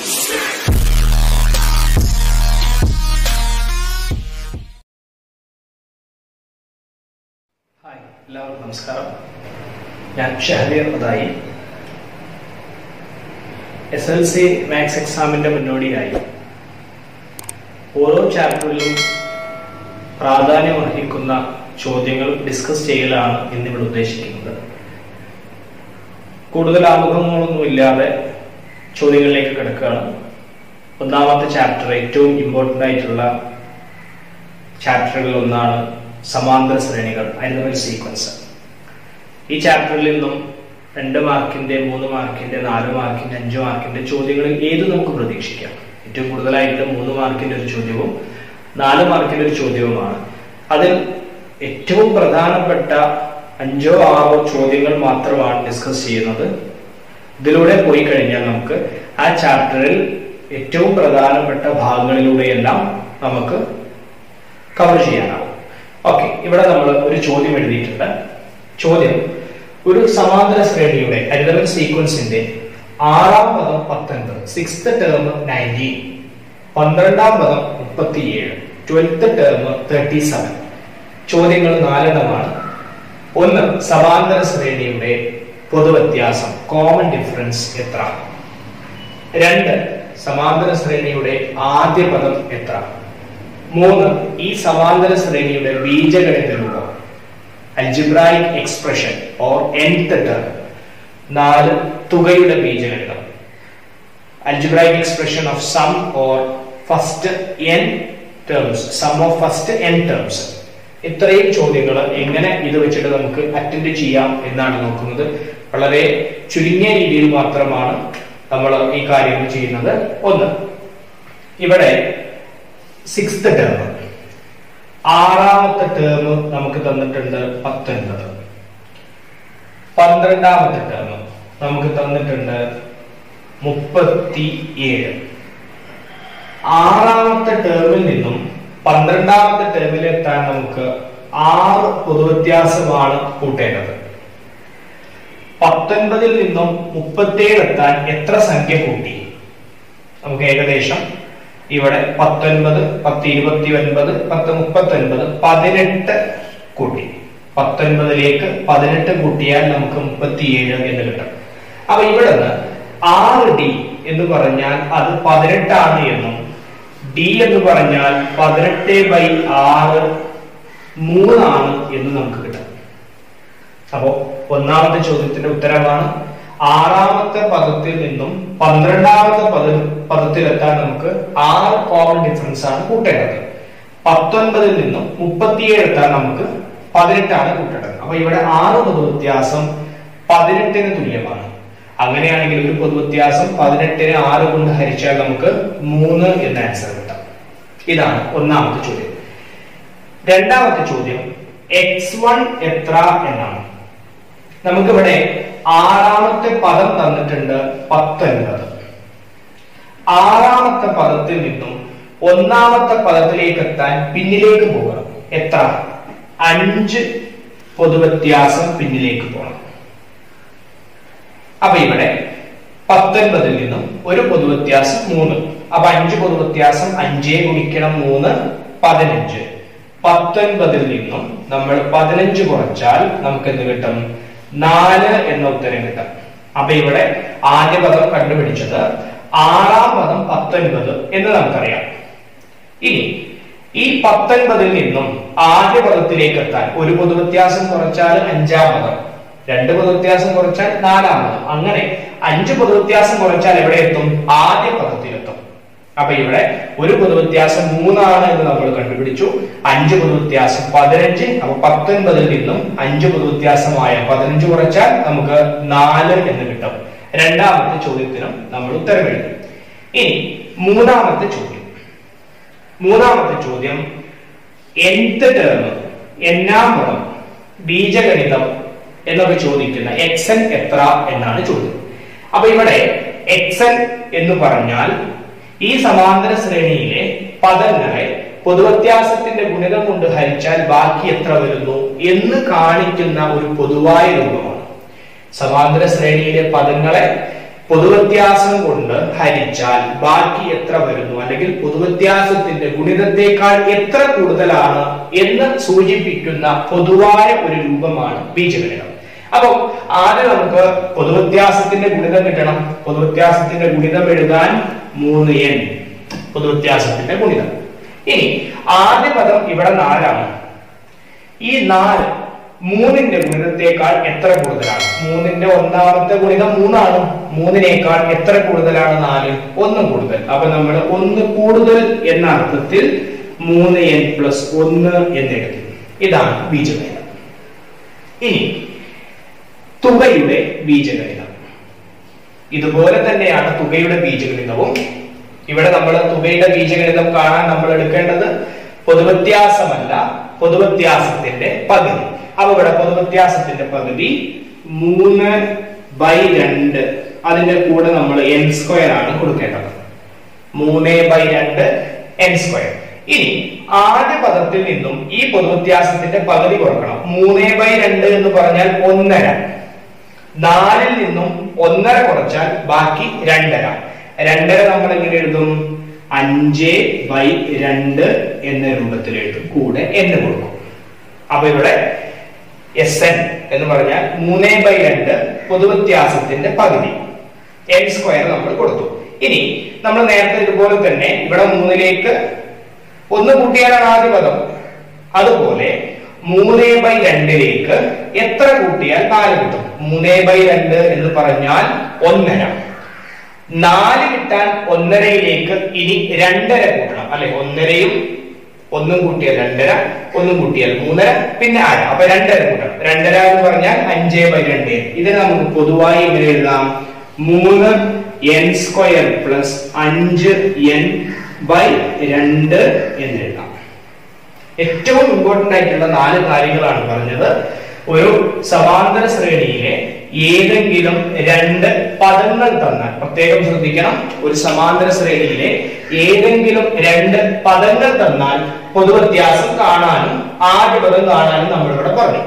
hi എല്ലാവർക്കും നമസ്കാരം ഞാൻ ഷഹബീർ അതായി എസ് എൽ സി മാത്സ് എക്സാമിന്റെ മുന്നോടിയായി ഓരോ ചാപ്റ്ററിലും പ്രാധാന്യം അർഹിക്കുന്ന ചോദ്യങ്ങൾ ഡിസ്കസ് ചെയ്യലാണ് ഇന്നിവിടെ ഉദ്ദേശിക്കുന്നത് കൂടുതൽ ആമുഖങ്ങളൊന്നും ഇല്ലാതെ ചോദ്യങ്ങളിലേക്ക് കിടക്കുകയാണ് ഒന്നാമത്തെ ചാപ്റ്റർ ഏറ്റവും ഇമ്പോർട്ടൻ്റ് ആയിട്ടുള്ള ചാപ്റ്ററുകളിൽ ഒന്നാണ് സമാന്തര ശ്രേണികൾ അരിതമൽ സീക്വൻസ് ഈ ചാപ്റ്ററിൽ നിന്നും രണ്ട് മാർക്കിന്റെ മൂന്ന് മാർക്കിന്റെ നാല് മാർക്കിന്റെ അഞ്ച് മാർക്കിന്റെ ചോദ്യങ്ങളിൽ ഏത് നമുക്ക് പ്രതീക്ഷിക്കാം ഏറ്റവും കൂടുതലായിട്ട് മൂന്ന് മാർക്കിന്റെ ഒരു ചോദ്യവും നാല് മാർക്കിന്റെ ഒരു ചോദ്യവുമാണ് അതിൽ ഏറ്റവും പ്രധാനപ്പെട്ട അഞ്ചോ ആറോ ചോദ്യങ്ങൾ മാത്രമാണ് ഡിസ്കസ് ചെയ്യുന്നത് ഇതിലൂടെ പോയി കഴിഞ്ഞാൽ നമുക്ക് ആ ചാപ്റ്ററിൽ ഏറ്റവും പ്രധാനപ്പെട്ട ഭാഗങ്ങളിലൂടെയെല്ലാം നമുക്ക് കവർ ചെയ്യാനാവും ഓക്കെ ഇവിടെ നമ്മൾ ഒരു ചോദ്യം എഴുതിയിട്ടുണ്ട് ചോദ്യം ഒരു സമാന്തര ശ്രേണിയുടെ ഹരിതവൻ സീക്വൻസിന്റെ ആറാം പദം പത്തൊൻപത് സിക്സ്ത് ടേം നയൻറ്റീൻ പന്ത്രണ്ടാം പദം മുപ്പത്തിയേഴ് ട്വൽത്ത് ടേം തേർട്ടി സെവൻ ചോദ്യങ്ങൾ നാലെണ്ണമാണ് ഒന്ന് സമാന്തര ശ്രേണിയുടെ പൊതുവ്യത്യാസം കോമൺ ഡിഫറൻസ് എത്ര രണ്ട് സമാന്തര ശ്രേണിയുടെ ആദ്യ പദം എത്ര മൂന്ന് ഈ സമാന്തര ശ്രേണിയുടെ ബീജഗണിത രൂപം algebraic expression or nth term നാല് തുകയുടെ ബീജഗണിതം algebraic expression of sum or first n terms sum of first n terms ഇത്രയും ചോദ്യങ്ങൾ എങ്ങനെ ഇത് വെച്ചിട്ട് നമുക്ക് അറ്റൻഡ് ചെയ്യാം എന്നാണ് നോക്കുന്നത് വളരെ ചുരുങ്ങിയ രീതിയിൽ മാത്രമാണ് നമ്മൾ ഈ കാര്യങ്ങൾ ചെയ്യുന്നത് ഒന്ന് ഇവിടെ സിക്സ്ത് ടേം ആറാമത്തെ ടേം നമുക്ക് തന്നിട്ടുണ്ട് പത്തൊൻപത് പന്ത്രണ്ടാമത്തെ ടേം നമുക്ക് തന്നിട്ടുണ്ട് മുപ്പത്തി ഏഴ് ആറാമത്തെ ടേമിൽ നിന്നും പന്ത്രണ്ടാമത്തെ ടേമിൽ എത്താൻ നമുക്ക് ആറ് പൊതുവ്യത്യാസമാണ് കൂട്ടേണ്ടത് പത്തൊൻപതിൽ നിന്നും മുപ്പത്തേഴ് എത്താൻ എത്ര സംഖ്യ കൂട്ടി നമുക്ക് ഏകദേശം ഇവിടെ പത്തൊൻപത് പത്ത് ഇരുപത്തി ഒൻപത് പത്ത് മുപ്പത്തി ഒൻപത് പതിനെട്ട് കൂട്ടി പത്തൊൻപതിലേക്ക് പതിനെട്ട് കൂട്ടിയാൽ നമുക്ക് മുപ്പത്തിയേഴ് എന്ന് കിട്ടും അപ്പൊ ഇവിടെ നിന്ന് ആറ് ഡി എന്ന് പറഞ്ഞാൽ അത് പതിനെട്ടാണ് എന്നും ഡി എന്ന് പറഞ്ഞാൽ പതിനെട്ട് ബൈ ആറ് മൂന്നാണ് എന്ന് നമുക്ക് കിട്ടും അപ്പോ ഒന്നാമത്തെ ചോദ്യത്തിന്റെ ഉത്തരമാണ് ആറാമത്തെ പദത്തിൽ നിന്നും പന്ത്രണ്ടാമത്തെ പദ പദത്തിലെത്താൻ നമുക്ക് ആറ് കോമൺ ഡിഫറൻസ് ആണ് കൂട്ടേണ്ടത് പത്തൊൻപതിൽ നിന്നും മുപ്പത്തിയേഴ് എത്താൻ നമുക്ക് പതിനെട്ടാണ് കൂട്ടേണ്ടത് അപ്പൊ ഇവിടെ ആറ് പൊതുവ്യത്യാസം പതിനെട്ടിന് തുല്യമാണ് അങ്ങനെയാണെങ്കിൽ ഒരു പൊതുവ്യത്യാസം പതിനെട്ടിന് ആറ് കൊണ്ട് ഹരിച്ചാൽ നമുക്ക് മൂന്ന് എന്ന ആൻസർ കിട്ടാം ഇതാണ് ഒന്നാമത്തെ ചോദ്യം രണ്ടാമത്തെ ചോദ്യം എക്സ് വൺ എത്ര എന്നാണ് നമുക്കിവിടെ ആറാമത്തെ പദം തന്നിട്ടുണ്ട് പത്തൊൻപത് ആറാമത്തെ പദത്തിൽ നിന്നും ഒന്നാമത്തെ പദത്തിലേക്ക് എത്താൻ പിന്നിലേക്ക് പോകണം എത്ര അഞ്ച് പൊതുവ്യത്യാസം പിന്നിലേക്ക് പോകണം അപ്പൊ ഇവിടെ പത്തൊൻപതിൽ നിന്നും ഒരു പൊതുവ്യത്യാസം മൂന്ന് അപ്പൊ അഞ്ച് പൊതുവ്യത്യാസം അഞ്ചേ ഗുണിക്കണം മൂന്ന് പതിനഞ്ച് പത്തൊൻപതിൽ നിന്നും നമ്മൾ പതിനഞ്ച് കുറച്ചാൽ നമുക്ക് എന്ത് കിട്ടും നാല് എന്ന ഉത്തരം കിട്ടും അപ്പൊ ഇവിടെ ആദ്യ പദം കണ്ടുപിടിച്ചത് ആറാം പദം പത്തൊൻപത് എന്ന് നമുക്കറിയാം ഇനി ഈ പത്തൊൻപതിൽ നിന്നും ആദ്യ പദത്തിലേക്ക് എത്താൻ ഒരു പൊതുവ്യത്യാസം കുറച്ചാൽ അഞ്ചാം പദം രണ്ട് പൊതുവ്യത്യാസം കുറച്ചാൽ നാലാം പദം അങ്ങനെ അഞ്ച് പൊതുവ്യത്യാസം കുറച്ചാൽ എവിടെ എത്തും ആദ്യ പദത്തിലെത്തും അപ്പൊ ഇവിടെ ഒരു പൊതുവ്യത്യാസം മൂന്നാണ് എന്ന് നമ്മൾ കണ്ടുപിടിച്ചു അഞ്ച് പൊതുവ്യത്യാസം പതിനഞ്ച് അപ്പൊ പത്തൊൻപതിൽ നിന്നും അഞ്ച് പൊതുവ്യത്യാസമായ പതിനഞ്ച് കുറച്ചാൽ നമുക്ക് നാല് എന്ന് കിട്ടും രണ്ടാമത്തെ ചോദ്യത്തിനും നമ്മൾ ഉത്തരം എഴുതും ഇനി മൂന്നാമത്തെ ചോദ്യം മൂന്നാമത്തെ ചോദ്യം nth ടേം എന്നാം പദം ബീജഗണിതം എന്നൊക്കെ ചോദിക്കുന്ന എക്സൻ എത്ര എന്നാണ് ചോദ്യം അപ്പൊ ഇവിടെ എക്സൻ എന്ന് പറഞ്ഞാൽ ഈ സമാന്തര ശ്രേണിയിലെ പദങ്ങളെ പൊതുവ്യത്യാസത്തിന്റെ ഗുണിതം കൊണ്ട് ഹരിച്ചാൽ ബാക്കി എത്ര വരുന്നു എന്ന് കാണിക്കുന്ന ഒരു പൊതുവായ രൂപമാണ് സമാന്തര ശ്രേണിയിലെ പദങ്ങളെ പൊതുവ്യത്യാസം കൊണ്ട് ഹരിച്ചാൽ ബാക്കി എത്ര വരുന്നു അല്ലെങ്കിൽ പൊതുവ്യത്യാസത്തിന്റെ ഗുണിതത്തെക്കാൾ എത്ര കൂടുതലാണ് എന്ന് സൂചിപ്പിക്കുന്ന പൊതുവായ ഒരു രൂപമാണ് ബീജഗണിതം അപ്പം ആദ്യം നമുക്ക് പൊതുവ്യത്യാസത്തിന്റെ ഗുണിതം കിട്ടണം പൊതുവ്യത്യാസത്തിന്റെ ഗുണിതം എഴുതാൻ മൂന്ന് എൻ പൊതുവ്യത്യാസത്തിന്റെ ഗുണിതം ഇനി ആദ്യ പദം ഇവിടെ നാലാണ് ഈ നാല് മൂന്നിന്റെ ഗുണിതത്തെക്കാൾ എത്ര കൂടുതലാണ് മൂന്നിന്റെ ഒന്നാമത്തെ ഗുണിതം മൂന്നാണ് മൂന്നിനേക്കാൾ എത്ര കൂടുതലാണ് നാല് ഒന്ന് കൂടുതൽ അപ്പൊ നമ്മൾ ഒന്ന് കൂടുതൽ എന്ന അർത്ഥത്തിൽ മൂന്ന് എൻ പ്ലസ് ഒന്ന് എന്നെഴുതി ഇതാണ് ബീജഗണിതം ഇനി തുകയുടെ ബീജഗണിതം ഇതുപോലെ തന്നെയാണ് തുകയുടെ ബീജഗണിതവും ഇവിടെ നമ്മൾ തുകയുടെ ബീജഗണിതം കാണാൻ നമ്മൾ എടുക്കേണ്ടത് പൊതുവ്യത്യാസമല്ല പൊതുവ്യത്യാസത്തിന്റെ പകുതി അപ്പൊ ഇവിടെ പൊതുവ്യത്യാസത്തിന്റെ പകുതി മൂന്ന് ബൈ രണ്ട് അതിന്റെ കൂടെ നമ്മൾ എൻ സ്ക്വയർ ആണ് കൊടുക്കേണ്ടത് മൂന്ന് ബൈ രണ്ട് എൻ സ്ക്വയർ ഇനി ആദ്യ പദത്തിൽ നിന്നും ഈ പൊതുവ്യത്യാസത്തിന്റെ പകുതി കുറക്കണം മൂന്ന് ബൈ രണ്ട് എന്ന് പറഞ്ഞാൽ ഒന്നര നാലിൽ നിന്നും ഒന്നര കുറച്ചാൽ ബാക്കി രണ്ടര രണ്ടര നമ്മൾ എങ്ങനെ എഴുതും അഞ്ച് ബൈ രണ്ട് എന്ന രൂപത്തിൽ എഴുതും കൂടെ എന്ന് കൊടുക്കും അപ്പൊ ഇവിടെ എസ് എൻ എന്ന് പറഞ്ഞാൽ മൂന്ന് ബൈ രണ്ട് പൊതുവ്യത്യാസത്തിന്റെ പകുതി എൻ സ്ക്വയർ നമ്മൾ കൊടുത്തു ഇനി നമ്മൾ നേരത്തെ ഇതുപോലെ തന്നെ ഇവിടെ മൂന്നിലേക്ക് ഒന്ന് കൂട്ടിയാലാണ് ആദ്യ പദം അതുപോലെ മൂന്ന് ബൈ രണ്ടിലേക്ക് എത്ര കൂട്ടിയാൽ നാല് കിട്ടും മൂന്ന് ബൈ രണ്ട് എന്ന് പറഞ്ഞാൽ ഒന്നര നാല് കിട്ടാൻ ഒന്നരയിലേക്ക് ഇനി രണ്ടര കൂട്ടണം അല്ലെ ഒന്നരയും ഒന്നും കൂട്ടിയാൽ രണ്ടര ഒന്നും കൂട്ടിയാൽ മൂന്നര പിന്നെ അര അപ്പൊ രണ്ടര കൂട്ടണം രണ്ടര എന്ന് പറഞ്ഞാൽ അഞ്ച് ബൈ രണ്ട് ഇതിനെ നമുക്ക് പൊതുവായി ഇങ്ങനെ എഴുതാം മൂന്ന് എൻ സ്ക്വയർ പ്ലസ് അഞ്ച് എൻ ബൈ രണ്ട് എന്ന് എഴുതാം ഏറ്റവും ഇമ്പോർട്ടന്റ് ആയിട്ടുള്ള നാല് കാര്യങ്ങളാണ് പറഞ്ഞത് ഒരു സമാന്തര ശ്രേണിയിലെ ഏതെങ്കിലും രണ്ട് പദങ്ങൾ തന്നാൽ പ്രത്യേകം ശ്രദ്ധിക്കണം ഒരു സമാന്തര ശ്രേണിയിലെ ഏതെങ്കിലും രണ്ട് പദങ്ങൾ തന്നാൽ പൊതുവ്യത്യാസം കാണാനും ആദ്യ പദം കാണാനും നമ്മളിവിടെ പറഞ്ഞു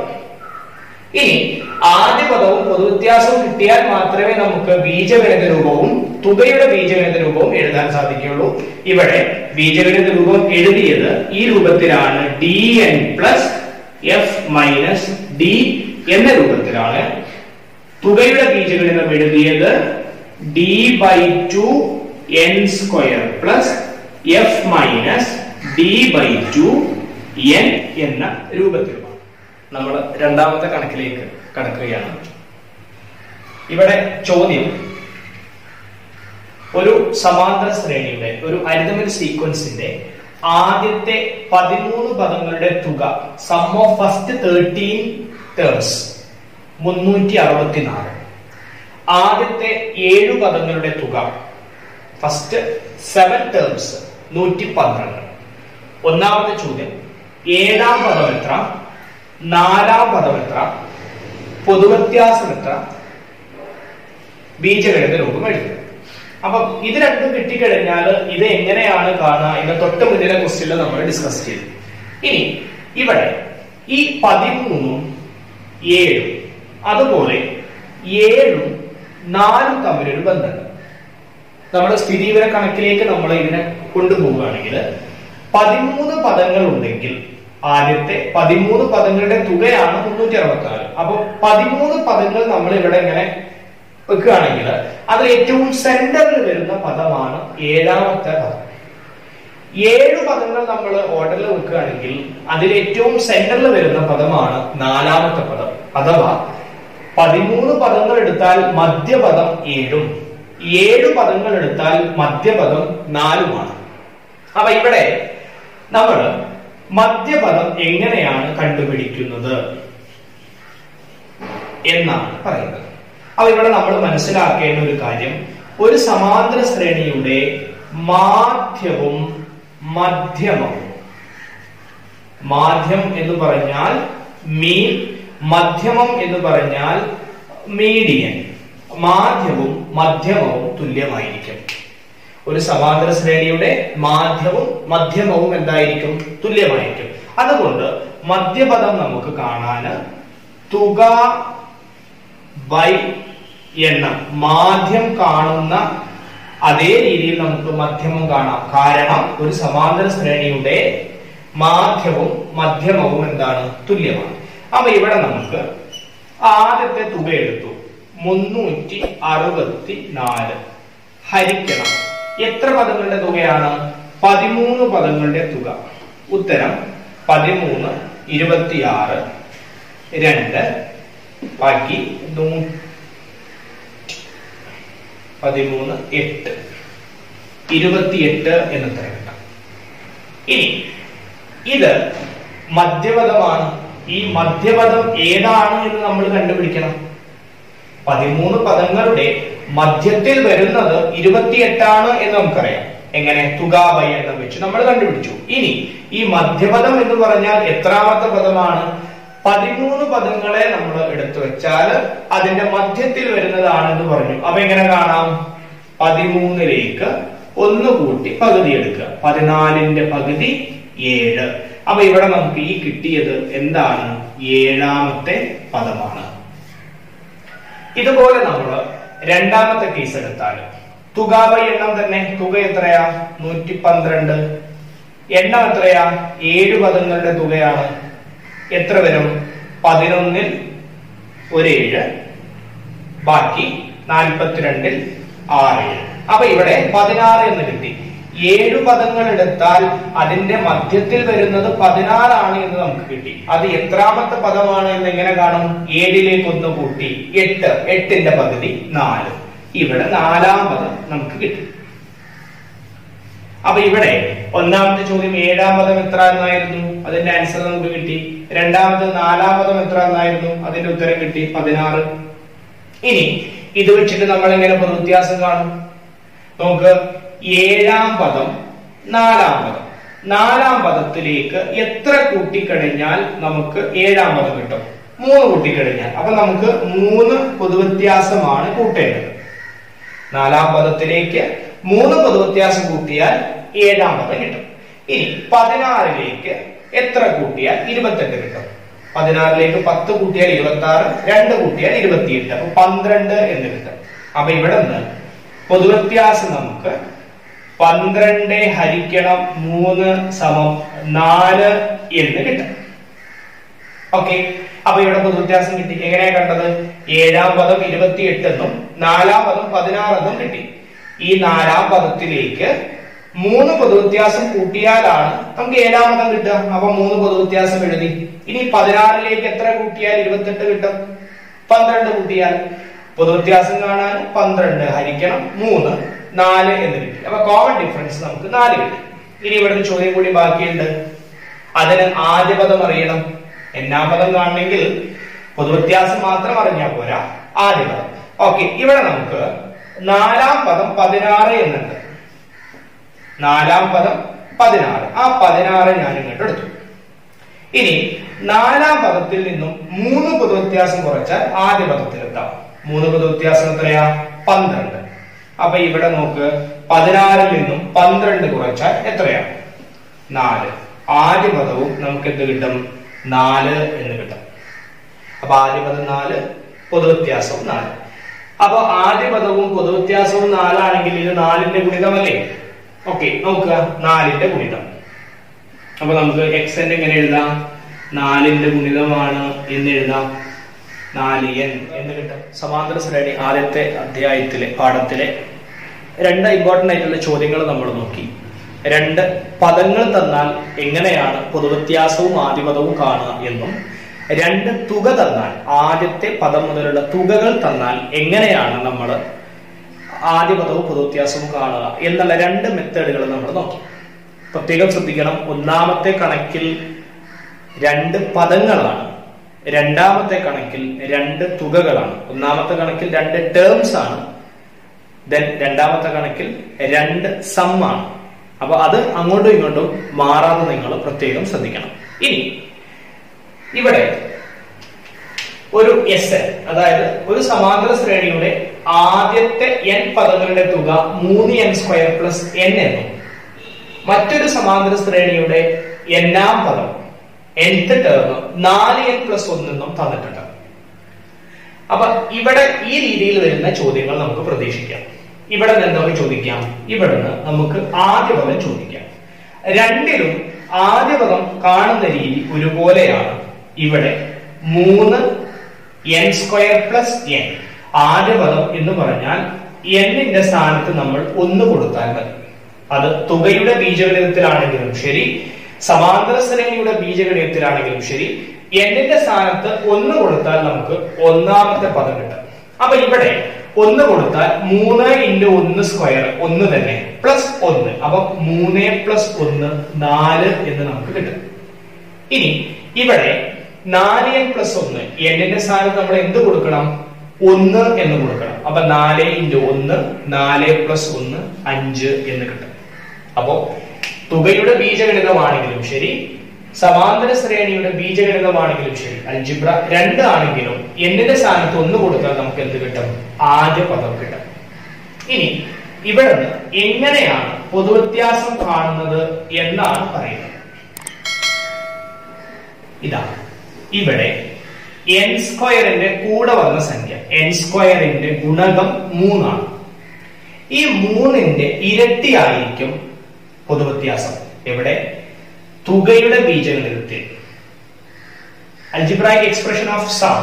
ഇനി ആദ്യ പദവും പൊതുവ്യത്യാസവും കിട്ടിയാൽ മാത്രമേ നമുക്ക് ബീജഗണിത രൂപവും തുകയുടെ ബീജഗണിത രൂപവും എഴുതാൻ സാധിക്കുകയുള്ളൂ ഇവിടെ ബീജഗണിത രൂപം എഴുതിയത് ഈ രൂപത്തിലാണ് d n plus f minus d എന്ന രൂപത്തിലാണ് തുകയുടെ ബീജഗണിതം എഴുതിയത് d by two n square plus f minus d by two n എന്ന രൂപത്തിലുമാണ് നമ്മൾ രണ്ടാമത്തെ കണക്കിലേക്ക് കടക്കുകയാണ് ഇവിടെ ചോദ്യം ഒരു സമാന്തര ശ്രേണിയുടെ ഒരു അരിതമൽ സീക്വൻസിന്റെ ആദ്യത്തെ പതിമൂന്ന് പദങ്ങളുടെ തുക sum of first thirteen terms മുന്നൂറ്റി അറുപത്തിനാല് ആദ്യത്തെ ഏഴു പദങ്ങളുടെ തുക ഫസ്റ്റ് സെവൻ ടേംസ് നൂറ്റി പന്ത്രണ്ട് ഒന്നാമത്തെ ചോദ്യം ഏഴാം പദം എത്ര നാലാം പദം എത്ര പൊതുവ്യത്യാസം എത്ര ബീജഗണിത രൂപം എഴുതുക അപ്പം ഇത് രണ്ടും കിട്ടിക്കഴിഞ്ഞാൽ ഇത് എങ്ങനെയാണ് കാണുക എന്ന തൊട്ട് മുന്നിലെ ക്വസ്റ്റ്യനിൽ നമ്മൾ ഡിസ്കസ് ചെയ്തു ഇനി ഇവിടെ ഈ പതിമൂന്നും ഏഴും അതുപോലെ ഏഴും നാലും തമ്മിലൊരു ബന്ധമുണ്ട് നമ്മുടെ സ്ഥിതിവിവര കണക്കിലേക്ക് നമ്മൾ ഇതിനെ കൊണ്ടുപോവുകയാണെങ്കിൽ പതിമൂന്ന് പദങ്ങൾ ഉണ്ടെങ്കിൽ ആദ്യത്തെ പതിമൂന്ന് പദങ്ങളുടെ തുകയാണ് മുന്നൂറ്റി അറുപത്തി നാല് അപ്പൊ പതിമൂന്ന് പദങ്ങൾ നമ്മൾ ഇവിടെ ഇങ്ങനെ വെക്കുകയാണെങ്കിൽ അതിൽ ഏറ്റവും സെന്ററിൽ വരുന്ന പദമാണ് ഏഴാമത്തെ പദം ഏഴ് പദങ്ങൾ നമ്മൾ ഓർഡറിൽ വെക്കുകയാണെങ്കിൽ അതിൽ ഏറ്റവും സെന്ററിൽ വരുന്ന പദമാണ് നാലാമത്തെ പദം അഥവാ പതിമൂന്ന് പദങ്ങൾ എടുത്താൽ മധ്യപദം ഏഴും ഏഴ് പദങ്ങൾ എടുത്താൽ മധ്യപദം നാലുമാണ് അപ്പൊ ഇവിടെ നമ്മൾ മധ്യപദം എങ്ങനെയാണ് കണ്ടുപിടിക്കുന്നത് എന്നാണ് പറയുന്നത് അപ്പൊ ഇവിടെ നമ്മൾ മനസ്സിലാക്കേണ്ട ഒരു കാര്യം ഒരു സമാന്തര ശ്രേണിയുടെ മാധ്യവും മധ്യമവും മാധ്യം എന്ന് പറഞ്ഞാൽ മീൻ മധ്യമം എന്ന് പറഞ്ഞാൽ മീഡിയൻ മാധ്യവും മധ്യമവും തുല്യമായിരിക്കും ഒരു സമാന്തര ശ്രേണിയുടെ മാധ്യവും മധ്യമവും എന്തായിരിക്കും തുല്യമായിരിക്കും അതുകൊണ്ട് മധ്യപദം നമുക്ക് കാണാൻ തുക ബൈ എണ്ണം മാധ്യം കാണുന്ന അതേ രീതിയിൽ നമുക്ക് മധ്യമം കാണാം കാരണം ഒരു സമാന്തര ശ്രേണിയുടെ മാധ്യവും മധ്യമവും എന്താണ് തുല്യമാണ് അപ്പൊ ഇവിടെ നമുക്ക് ആദ്യത്തെ തുക എടുത്തു മുന്നൂറ്റി അറുപത്തി നാല് ഹരിക്കണം എത്ര പദങ്ങളുടെ തുകയാണ് പതിമൂന്ന് പദങ്ങളുടെ തുക ഉത്തരം പതിമൂന്ന് ഇരുപത്തിയാറ് രണ്ട് ബാക്കി നൂ പതിമൂന്ന് എട്ട് ഇരുപത്തിയെട്ട് എന്ന് ഉത്തരം കിട്ടാം ഇനി ഇത് മധ്യപദമാണ് ഈ മധ്യപദം ഏതാണ് എന്ന് നമ്മൾ കണ്ടുപിടിക്കണം പതിമൂന്ന് പദങ്ങളുടെ മധ്യത്തിൽ വരുന്നത് ഇരുപത്തിയെട്ടാണ് എന്ന് നമുക്കറിയാം എങ്ങനെ തുകാബൈ എണ്ണം വെച്ച് നമ്മൾ കണ്ടുപിടിച്ചു ഇനി ഈ മധ്യപദം എന്ന് പറഞ്ഞാൽ എത്രാമത്തെ പദമാണ് പതിമൂന്ന് പദങ്ങളെ നമ്മൾ എടുത്തു വെച്ചാൽ അതിന്റെ മധ്യത്തിൽ വരുന്നതാണെന്ന് പറഞ്ഞു അപ്പൊ എങ്ങനെ കാണാം പതിമൂന്നിലേക്ക് ഒന്ന് കൂട്ടി പകുതി എടുക്കുക പതിനാലിന്റെ പകുതി ഏഴ് അപ്പൊ ഇവിടെ നമുക്ക് ഈ കിട്ടിയത് എന്താണ് ഏഴാമത്തെ പദമാണ് ഇതുപോലെ നമ്മൾ രണ്ടാമത്തെ കേസ് എടുത്താൽ തുകാവൈ എണ്ണം തന്നെ തുക എത്രയാ നൂറ്റി പന്ത്രണ്ട് എണ്ണം എത്രയാ ഏഴ് പദങ്ങളുടെ തുകയാണ് എത്ര വരും പതിനൊന്നിൽ ഒരു ഏഴ് ബാക്കി നാൽപ്പത്തിരണ്ടിൽ ആറ് ഏഴ് അപ്പൊ ഇവിടെ പതിനാറ് എന്ന് കിട്ടി ഏഴു പദങ്ങൾ എടുത്താൽ അതിന്റെ മധ്യത്തിൽ വരുന്നത് പതിനാറാണ് എന്ന് നമുക്ക് കിട്ടി അത് എത്രാമത്തെ പദമാണ് എന്ന് എങ്ങനെ കാണും ഏഴിലേക്ക് ഒന്ന് കൂട്ടി എട്ട് എട്ടിന്റെ പകുതി നാല് ഇവിടെ നാലാം പദം നമുക്ക് കിട്ടി അപ്പൊ ഇവിടെ ഒന്നാമത്തെ ചോദ്യം ഏഴാം പദം എത്ര എന്നായിരുന്നു അതിന്റെ ആൻസർ നമുക്ക് കിട്ടി രണ്ടാമത് നാലാം പദം എത്ര എന്നായിരുന്നു അതിന്റെ ഉത്തരം കിട്ടി പതിനാറ് ഇനി ഇത് വെച്ചിട്ട് നമ്മൾ എങ്ങനെ വ്യത്യാസം കാണും നമുക്ക് ഏഴാം പദം നാലാം പദം നാലാം പദത്തിലേക്ക് എത്ര കൂട്ടിക്കഴിഞ്ഞാൽ നമുക്ക് ഏഴാം പദം കിട്ടും മൂന്ന് കൂട്ടിക്കഴിഞ്ഞാൽ അപ്പൊ നമുക്ക് മൂന്ന് പൊതുവ്യത്യാസമാണ് കൂട്ടേണ്ടത് നാലാം പദത്തിലേക്ക് മൂന്ന് പൊതുവ്യത്യാസം കൂട്ടിയാൽ ഏഴാം പദം കിട്ടും ഇനി പതിനാറിലേക്ക് എത്ര കൂട്ടിയാൽ ഇരുപത്തെട്ട് കിട്ടും പതിനാറിലേക്ക് പത്ത് കൂട്ടിയാൽ ഇരുപത്തി ആറ് രണ്ട് കൂട്ടിയാൽ ഇരുപത്തിയെട്ട് അപ്പൊ പന്ത്രണ്ട് എന്ന് കിട്ടും അപ്പൊ ഇവിടെ നിന്ന് പൊതുവ്യത്യാസം നമുക്ക് പന്ത്രണ്ട് ഹരിക്കണം മൂന്ന് സമം നാല് എന്ന് കിട്ടും ഓക്കെ അപ്പൊ ഇവിടെ പൊതുവ്യത്യാസം കിട്ടി എങ്ങനെയാ കണ്ടത് ഏഴാം പദം ഇരുപത്തിയെട്ട് എന്നും നാലാം പദം പതിനാറ് എന്നും കിട്ടി ഈ നാലാം പദത്തിലേക്ക് മൂന്ന് പൊതുവ്യത്യാസം കൂട്ടിയാലാണ് നമുക്ക് ഏഴാം പദം കിട്ടുക അപ്പൊ മൂന്ന് പൊതുവ്യത്യാസം എഴുതി ഇനി പതിനാറിലേക്ക് എത്ര കൂട്ടിയാൽ ഇരുപത്തെട്ട് കിട്ടും പന്ത്രണ്ട് കൂട്ടിയാൽ പൊതുവ്യത്യാസം കാണാൻ പന്ത്രണ്ട് ഹരിക്കണം മൂന്ന് നാല് എന്ന് കിട്ടി അപ്പൊ കോമൺ ഡിഫറൻസ് നമുക്ക് നാല് കിട്ടി ഇനി ഇവിടെ ഒരു ചോദ്യം കൂടി ബാക്കിയുണ്ട് അതിന് ആദ്യ പദം അറിയണം എന്നാം പദം കാണണമെങ്കിൽ പൊതുവ്യത്യാസം മാത്രം അറിഞ്ഞാൽ പോരാ ആദ്യ പദം ഓക്കെ ഇവിടെ നമുക്ക് നാലാം പദം പതിനാറ് എന്നുണ്ട് നാലാം പദം പതിനാറ് ആ പതിനാറ് ഞാൻ ഇങ്ങോട്ട് എടുത്തു ഇനി നാലാം പദത്തിൽ നിന്നും മൂന്ന് പൊതുവ്യത്യാസം കുറച്ചാൽ ആദ്യ പദത്തിലെത്താം മൂന്ന് പൊതുവ്യത്യാസം എത്രയാ പന്ത്രണ്ട് അപ്പൊ ഇവിടെ നോക്ക് പതിനാറിൽ നിന്നും പന്ത്രണ്ട് കുറച്ചാൽ എത്രയാണ് നാല് ആദ്യ പദവും നമുക്ക് എന്ത് കിട്ടും നാല് എന്ന് കിട്ടും അപ്പൊ ആദ്യ പദം നാല് പൊതുവ്യത്യാസവും നാല് അപ്പൊ ആദ്യ പദവും പൊതുവ്യത്യാസവും നാലാണെങ്കിൽ ഇത് നാലിന്റെ ഗുണിതമല്ലേ ഓക്കെ നോക്കുക നാലിന്റെ ഗുണിതം അപ്പൊ നമുക്ക് എക്സ് എൻ എങ്ങനെ എഴുതാം നാലിന്റെ ഗുണിതമാണ് എന്ന് എഴുതാം നാല് എൻ എന്ന് കിട്ടും സമാന്തര ശ്രേണി ആദ്യത്തെ അധ്യായത്തിലെ പാഠത്തിലെ രണ്ട് ഇമ്പോർട്ടന്റ് ആയിട്ടുള്ള ചോദ്യങ്ങൾ നമ്മൾ നോക്കി രണ്ട് പദങ്ങൾ തന്നാൽ എങ്ങനെയാണ് പൊതുവ്യത്യാസവും ആദ്യപദവും കാണുക എന്നും രണ്ട് തുക തന്നാൽ ആദ്യത്തെ പദം മുതലുള്ള തുകകൾ തന്നാൽ എങ്ങനെയാണ് നമ്മൾ ആദ്യ പദവും പൊതുവ്യത്യാസവും കാണുക എന്നുള്ള രണ്ട് മെത്തേഡുകൾ നമ്മൾ നോക്കി പ്രത്യേകം ശ്രദ്ധിക്കണം ഒന്നാമത്തെ കണക്കിൽ രണ്ട് പദങ്ങളാണ് രണ്ടാമത്തെ കണക്കിൽ രണ്ട് തുകകളാണ് ഒന്നാമത്തെ കണക്കിൽ രണ്ട് ടേംസ് ആണ് ദെൻ രണ്ടാമത്തെ കണക്കിൽ രണ്ട് സം ആണ് അപ്പൊ അത് അങ്ങോട്ടും ഇങ്ങോട്ടും മാറാതെ നിങ്ങൾ പ്രത്യേകം ശ്രദ്ധിക്കണം ഇനി ഇവിടെ ഒരു എസ് എൻ അതായത് ഒരു സമാന്തര ശ്രേണിയുടെ ആദ്യത്തെ എൻ പദങ്ങളുടെ തുക മൂന്ന് എൻ സ്ക്വയർ പ്ലസ് എൻ എന്നും മറ്റൊരു സമാന്തര ശ്രേണിയുടെ എന്നാം പദം nth ടേം നാല് എൻ പ്ലസ് ഒന്നെന്നും തന്നിട്ടുണ്ട് അപ്പൊ ഇവിടെ ഈ രീതിയിൽ വരുന്ന ചോദ്യങ്ങൾ നമുക്ക് പ്രതീക്ഷിക്കാം ഇവിടെ നിന്ന് എന്തൊക്കെ ചോദിക്കാം ഇവിടെ നിന്ന് നമുക്ക് ആദ്യ പദം ചോദിക്കാം രണ്ടിലും ആദ്യ പദം കാണുന്ന രീതി ഒരുപോലെയാണ് ഇവിടെ മൂന്ന് എൻ സ്ക്വയർ പ്ലസ് എൻ ആദ്യ പദം എന്ന് പറഞ്ഞാൽ എന്നിന്റെ സ്ഥാനത്ത് നമ്മൾ ഒന്ന് കൊടുത്താൽ മതി അത് തുകയുടെ ബീജഗണിതത്തിലാണെങ്കിലും ശരി സമാന്തര ശ്രേണിയുടെ ബീജഗണിതത്തിലാണെങ്കിലും ശരി എന്നിന്റെ സ്ഥാനത്ത് ഒന്ന് കൊടുത്താൽ നമുക്ക് ഒന്നാമത്തെ പദം കിട്ടും അപ്പൊ ഇവിടെ ഒന്ന് കൊടുത്താൽ മൂന്ന് ഇൻറ്റു ഒന്ന് സ്ക്വയർ ഒന്ന് തന്നെ പ്ലസ് ഒന്ന് അപ്പൊ മൂന്ന് പ്ലസ് ഒന്ന് നാല് എന്ന് നമുക്ക് കിട്ടും ഇനി ഇവിടെ നാല് എൻ പ്ലസ് ഒന്ന് എന്നിന്റെ സ്ഥാനത്ത് നമ്മൾ എന്ത് കൊടുക്കണം ഒന്ന് എന്ന് കൊടുക്കണം അപ്പൊ നാല് ഇൻറ്റു ഒന്ന് നാല് പ്ലസ് ഒന്ന് അഞ്ച് എന്ന് കിട്ടും അപ്പോ തുകയുടെ ബീജഗണിതമാണെങ്കിലും ശരി സമാന്തര ശ്രേണിയുടെ ബീജഗണിതമാണെങ്കിലും ശരി അൽജിബ്ര രണ്ട് ആണെങ്കിലും എന്നിന്റെ സ്ഥാനത്ത് ഒന്ന് കൊടുത്താൽ നമുക്ക് എന്ത് കിട്ടും ആദ്യ പദം കിട്ടും ഇനി ഇവിടെ നിന്ന് എങ്ങനെയാണ് പൊതുവ്യത്യാസം കാണുന്നത് എന്നാണ് പറയുന്നത് ഇതാണ് ഇവിടെ എൻ സ്ക്വയറിന്റെ കൂടെ വന്ന സംഖ്യ എൻ സ്ക്വയറിന്റെ ഗുണകം മൂന്നാണ് ഈ മൂന്നിന്റെ ഇരട്ടിയായിരിക്കും പൊതുവ്യത്യാസം എവിടെ തുകയുടെ ബീജഗണിതത്തിൽ algebraic expression of sum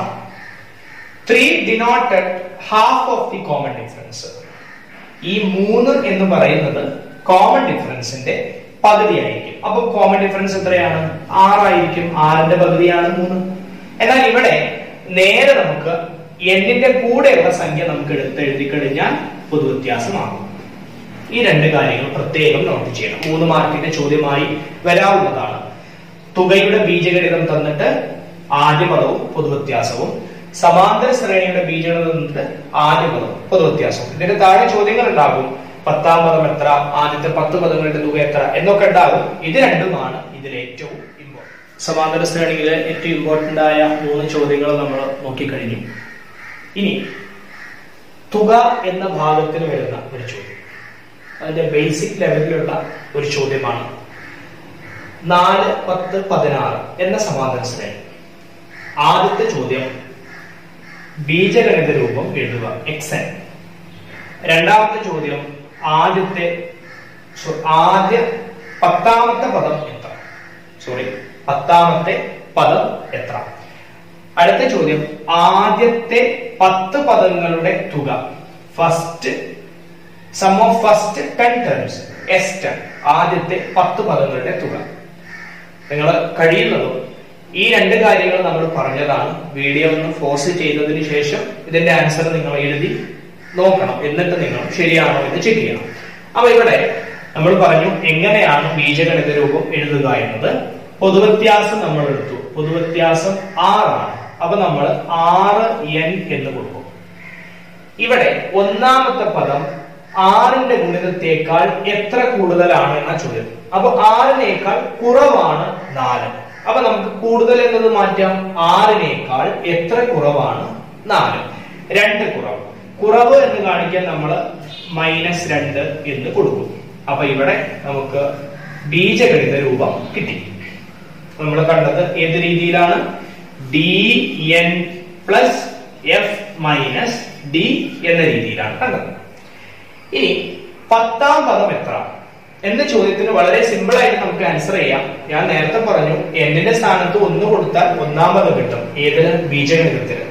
3 denoted half of the common difference ഈ മൂന്ന് എന്ന് പറയുന്നത് കോമൺ ഡിഫറൻസിന്റെ പകുതിയായിരിക്കും അപ്പൊ കോമൺ ഡിഫറൻസ് എത്രയാണ് ആറായിരിക്കും ആറിന്റെ പകുതിയാണ് മൂന്ന് എന്നാൽ ഇവിടെ നേരെ നമുക്ക് എന്നിന്റെ കൂടെയുള്ള സംഖ്യ നമുക്ക് എടുത്ത് എഴുതി കഴിഞ്ഞാൽ പൊതുവ്യത്യാസമാകും ഈ രണ്ട് കാര്യങ്ങൾ പ്രത്യേകം നോട്ട് ചെയ്യണം മൂന്ന് മാർക്കിന്റെ ചോദ്യമായി വരാവുന്നതാണ് തുകയുടെ ബീജഗണിതം തന്നിട്ട് ആദ്യ പദവും പൊതുവ്യത്യാസവും സമാന്തര ശ്രേണിയുടെ ബീജഗണിതം തന്നിട്ട് ആദ്യ പദവും പൊതുവ്യത്യാസവും ഇതിന്റെ താഴെ ചോദ്യങ്ങൾ ഉണ്ടാകും പത്താം പദം എത്ര ആദ്യത്തെ പത്ത് പദങ്ങളുടെ തുക എത്ര എന്നൊക്കെ ഉണ്ടാകും ഇത് രണ്ടുമാണ് ഇതിൽ ഏറ്റവും ഇമ്പോർട്ടൻറ്റ് സമാന്തര ശ്രേണിയിലെ ഏറ്റവും ഇമ്പോർട്ടന്റ് ആയ മൂന്ന് ചോദ്യങ്ങൾ നമ്മൾ നോക്കിക്കഴിഞ്ഞു ഇനി തുക എന്ന ഭാഗത്തിന് വരുന്ന ഒരു ചോദ്യം അതിന്റെ ബേസിക് ലെവലിലുള്ള ഒരു ചോദ്യമാണ് നാല് പത്ത് പതിനാറ് എന്ന സമാന്തര ശ്രേണി ആദ്യത്തെ ചോദ്യം ബീജഗണിത രൂപം എഴുതുക എക്സ് എൻ രണ്ടാമത്തെ ചോദ്യം ആദ്യത്തെ സോ- ആദ്യ പത്താമത്തെ പദം എത്ര സോറി പത്താമത്തെ പദം എത്ര അടുത്ത ചോദ്യം ആദ്യത്തെ പത്ത് പദങ്ങളുടെ തുക first sum of first ten terms s ten ആദ്യത്തെ പത്ത് പദങ്ങളുടെ തുക നിങ്ങൾ കഴിയുന്നതും ഈ രണ്ട് കാര്യങ്ങൾ നമ്മൾ പറഞ്ഞതാണ് വീഡിയോ ഒന്ന് ഫോഴ്സ് ചെയ്തതിന് ശേഷം ഇതിന്റെ ആൻസർ നിങ്ങൾ എഴുതി നോക്കണം എന്നിട്ട് നിങ്ങൾ ശരിയാണോ എന്ന് ചെക്ക് ചെയ്യണം അപ്പൊ ഇവിടെ നമ്മൾ പറഞ്ഞു എങ്ങനെയാണ് ബീജഗണിത രൂപം എഴുതുക എന്നത് പൊതുവ്യത്യാസം നമ്മൾ എടുത്തു പൊതുവ്യത്യാസം ആറാണ് അപ്പൊ നമ്മൾ ആറ് എൻ എന്ന് കൊടുക്കും ഇവിടെ ഒന്നാമത്തെ പദം ആറിന്റെ ഗുണിതത്തേക്കാൾ എത്ര കൂടുതലാണ് എന്ന ചോദ്യം അപ്പൊ ആറിനേക്കാൾ കുറവാണ് നാല് അപ്പൊ നമുക്ക് കൂടുതൽ എന്നത് മാറ്റാം ആറിനേക്കാൾ എത്ര കുറവാണ് നാല് രണ്ട് കുറവ് കുറവ് എന്ന് കാണിക്കാൻ നമ്മൾ മൈനസ് രണ്ട് എന്ന് കൊടുക്കും അപ്പൊ ഇവിടെ നമുക്ക് ബീജഗണിത രൂപം കിട്ടി നമ്മൾ കണ്ടത് ഏത് രീതിയിലാണ് d n plus f minus d എന്ന രീതിയിലാണ് കണ്ടത് ഇനി പത്താം പദം എത്ര എന്ന ചോദ്യത്തിന് വളരെ സിമ്പിൾ ആയിട്ട് നമുക്ക് ആൻസർ ചെയ്യാം ഞാൻ നേരത്തെ പറഞ്ഞു എന്നിന്റെ സ്ഥാനത്ത് ഒന്ന് കൊടുത്താൽ ഒന്നാം പദം കിട്ടും ഏതിന് ബീജഗണിതത്തിന്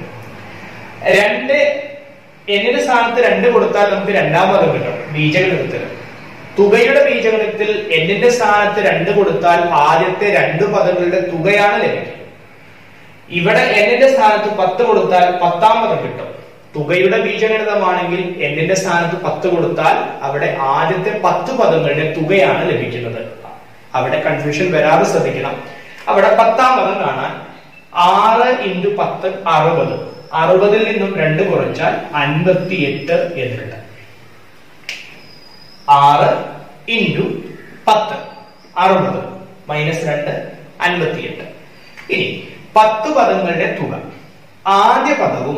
രണ്ട് എന്നിന്റെ സ്ഥാനത്ത് രണ്ട് കൊടുത്താൽ നമുക്ക് രണ്ടാം പദം കിട്ടും ബീജഗണിതത്തിന് തുകയുടെ ബീജഗണിതത്തിൽ എന്നിന്റെ സ്ഥാനത്ത് രണ്ട് കൊടുത്താൽ ആദ്യത്തെ രണ്ട് പദങ്ങളുടെ തുകയാണ് ലഭിക്കുക ഇവിടെ എന്നിന്റെ സ്ഥാനത്ത് പത്ത് കൊടുത്താൽ പത്താം പദം കിട്ടും തുകയുടെ ബീജഗണിതമാണെങ്കിൽ എന്നിന്റെ സ്ഥാനത്ത് പത്ത് കൊടുത്താൽ അവിടെ ആദ്യത്തെ പത്ത് പദങ്ങളുടെ തുകയാണ് ലഭിക്കുന്നത് അവിടെ കൺഫ്യൂഷൻ വരാതെ ശ്രദ്ധിക്കണം അവിടെ പത്താം പദം കാണാൻ ആറ് ഇൻറ്റു പത്ത് അറുപത് അറുപതിൽ നിന്നും രണ്ട് കുറച്ചാൽ അൻപത്തി എട്ട് എന്ന് കിട്ടും ആറ് ഇൻറ്റു പത്ത് അറുപത് മൈനസ് രണ്ട് അൻപത്തിയെട്ട് ഇനി പത്ത് പദങ്ങളുടെ തുക ആദ്യ പദവും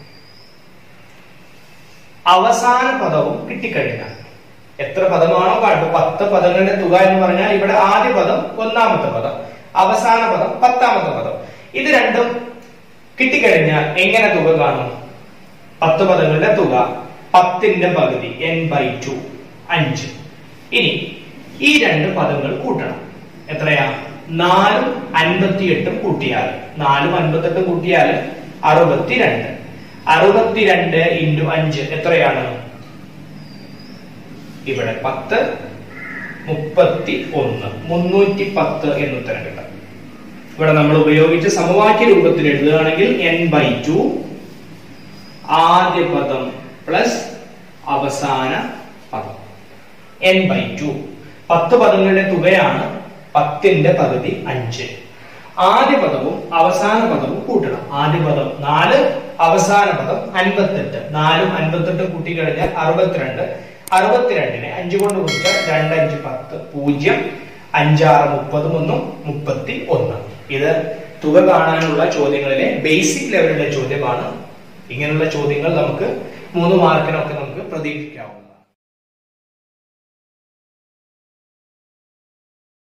അവസാന പദവും കിട്ടിക്കഴിഞ്ഞാൽ എത്ര പദമാണോ കാണുന്നത് പത്ത് പദങ്ങളുടെ തുക എന്ന് പറഞ്ഞാൽ ഇവിടെ ആദ്യ പദം ഒന്നാമത്തെ പദം അവസാന പദം പത്താമത്തെ പദം ഇത് രണ്ടും കിട്ടിക്കഴിഞ്ഞാൽ എങ്ങനെ തുക കാണും പത്ത് പദങ്ങളുടെ തുക പത്തിന്റെ പകുതി എൻ ബൈ ടു അഞ്ച് ഇനി ഈ രണ്ട് പദങ്ങൾ കൂട്ടണം എത്രയാ നാലും അൻപത്തിയെട്ടും കൂട്ടിയാൽ നാലും അൻപത്തെട്ടും കൂട്ടിയാൽ അറുപത്തിരണ്ട് അറുപത്തിരണ്ട് ഇൻറ്റു അഞ്ച് എത്രയാണ് ഇവിടെ പത്ത് മുപ്പത്തി ഒന്ന് മുന്നൂറ്റി പത്ത് എന്ന് ഉത്തരം കിട്ടും ഇവിടെ നമ്മൾ ഉപയോഗിച്ച സമവാക്യ രൂപത്തിൽ എഴുതുകയാണെങ്കിൽ എൻ ബൈ ടു ആദ്യ പദം പ്ലസ് അവസാന പദം എൻ ബൈ ടു പത്ത് പദങ്ങളുടെ തുകയാണ് പത്തിന്റെ പകുതി അഞ്ച് ആദ്യ പദവും അവസാന പദവും കൂട്ടണം ആദ്യ പദം നാല് അവസാന പദം അൻപത്തെട്ട് നാലും അൻപത്തെട്ടും കൂട്ടി കഴിഞ്ഞാൽ അറുപത്തിരണ്ട് അറുപത്തിരണ്ടിനെ അഞ്ച് കൊണ്ട് കുറിച്ചാൽ രണ്ട് അഞ്ച് പത്ത് പൂജ്യം അഞ്ചാറ് മുപ്പതും ഒന്നും മുപ്പത്തി ഒന്ന് ഇത് തുക കാണാനുള്ള ചോദ്യങ്ങളിലെ ബേസിക് ലെവലിലെ ചോദ്യമാണ് ഇങ്ങനെയുള്ള ചോദ്യങ്ങൾ നമുക്ക് മൂന്ന് മാർക്കിനൊക്കെ നമുക്ക് പ്രതീക്ഷിക്കാവുന്നതാണ്